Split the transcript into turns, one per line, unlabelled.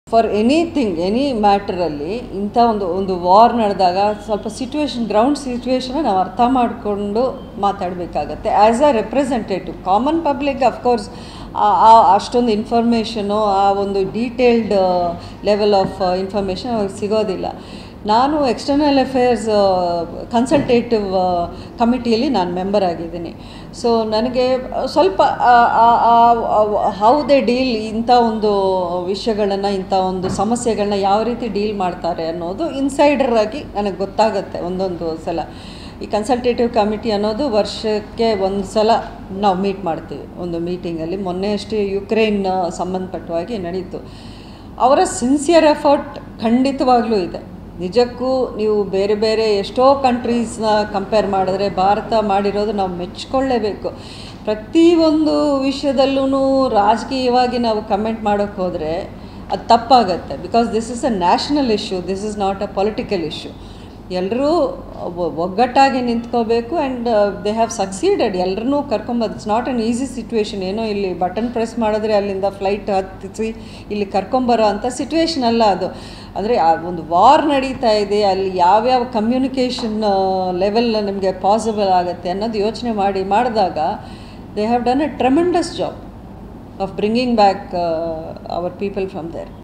for anything any ಮ್ಯಾಟ್ರಲ್ಲಿ ಇಂಥ ಒಂದು ಒಂದು ವಾರ್ ನಡೆದಾಗ ಸ್ವಲ್ಪ ಸಿಚುವೇಶನ್ ಗ್ರೌಂಡ್ ಸಿಚುವೇಶನ್ ನಾವು ಅರ್ಥ ಮಾಡಿಕೊಂಡು ಮಾತಾಡಬೇಕಾಗತ್ತೆ as a representative common public of course ಅಷ್ಟೊಂದು ಇನ್ಫಾರ್ಮೇಷನು ಆ ಒಂದು ಡೀಟೇಲ್ಡ್ ಲೆವೆಲ್ ಆಫ್ ಇನ್ಫಾರ್ಮೇಷನ್ ಅವ್ರಿಗೆ ಸಿಗೋದಿಲ್ಲ ನಾನು ಎಕ್ಸ್ಟರ್ನಲ್ ಅಫೇರ್ಸ್ ಕನ್ಸಲ್ಟೇಟಿವ್ ಕಮಿಟಿಯಲ್ಲಿ ನಾನು ಮೆಂಬರ್ ಆಗಿದ್ದೀನಿ ಸೊ ನನಗೆ ಸ್ವಲ್ಪ ಹೌ ದೇ ಡೀಲ್ ಇಂಥ ಒಂದು ವಿಷಯಗಳನ್ನು ಇಂಥ ಒಂದು ಸಮಸ್ಯೆಗಳನ್ನ ಯಾವ ರೀತಿ ಡೀಲ್ ಮಾಡ್ತಾರೆ ಅನ್ನೋದು ಇನ್ಸೈಡರ್ ಆಗಿ ನನಗೆ ಗೊತ್ತಾಗುತ್ತೆ ಒಂದೊಂದು ಸಲ ಈ ಕನ್ಸಲ್ಟೇಟಿವ್ ಕಮಿಟಿ ಅನ್ನೋದು ವರ್ಷಕ್ಕೆ ಒಂದು ಸಲ ನಾವು ಮೀಟ್ ಮಾಡ್ತೀವಿ ಒಂದು ಮೀಟಿಂಗಲ್ಲಿ ಮೊನ್ನೆ ಅಷ್ಟೇ ಯುಕ್ರೇನ್ ಸಂಬಂಧಪಟ್ಟವಾಗಿ ನಡೀತು ಅವರ ಸಿನ್ಸಿಯರ್ ಎಫರ್ಟ್ ಖಂಡಿತವಾಗ್ಲೂ ಇದೆ ನಿಜಕ್ಕೂ ನೀವು ಬೇರೆ ಬೇರೆ ಎಷ್ಟೋ ಕಂಟ್ರೀಸ್ನ ಕಂಪೇರ್ ಮಾಡಿದ್ರೆ ಭಾರತ ಮಾಡಿರೋದು ನಾವು ಮೆಚ್ಕೊಳ್ಳೇಬೇಕು ಪ್ರತಿಯೊಂದು ವಿಷಯದಲ್ಲೂ ರಾಜಕೀಯವಾಗಿ ನಾವು ಕಮೆಂಟ್ ಮಾಡೋಕ್ಕೆ ಹೋದರೆ ಅದು ತಪ್ಪಾಗತ್ತೆ because this is a national issue this is not a political issue ಎಲ್ಲರೂ ಒಗ್ಗಟ್ಟಾಗಿ ನಿಂತ್ಕೋಬೇಕು ಆ್ಯಂಡ್ ದೇ ಹ್ಯಾವ್ ಸಕ್ಸೀಡೆಡ್ ಎಲ್ಲರನ್ನೂ ಕರ್ಕೊಂಬದು it's not an easy situation ಏನೋ ಇಲ್ಲಿ ಬಟನ್ ಪ್ರೆಸ್ ಮಾಡಿದ್ರೆ ಅಲ್ಲಿಂದ ಫ್ಲೈಟ್ ಹತ್ತಿಸಿ ಇಲ್ಲಿ ಕರ್ಕೊಂಬರೋ ಅಂಥ ಸಿಚುವೇಶನ್ ಅಲ್ಲ ಅದು ಅಂದರೆ ಆ ಒಂದು ವಾರ್ ನಡೀತಾ ಇದೆ ಅಲ್ಲಿ ಯಾವ್ಯಾವ ಕಮ್ಯುನಿಕೇಷನ್ ಲೆವೆಲ್ ನಿಮಗೆ ಪಾಸಿಬಲ್ ಆಗುತ್ತೆ ಅನ್ನೋದು ಯೋಚನೆ ಮಾಡಿ ಮಾಡಿದಾಗ they have done a tremendous job of bringing back our people from there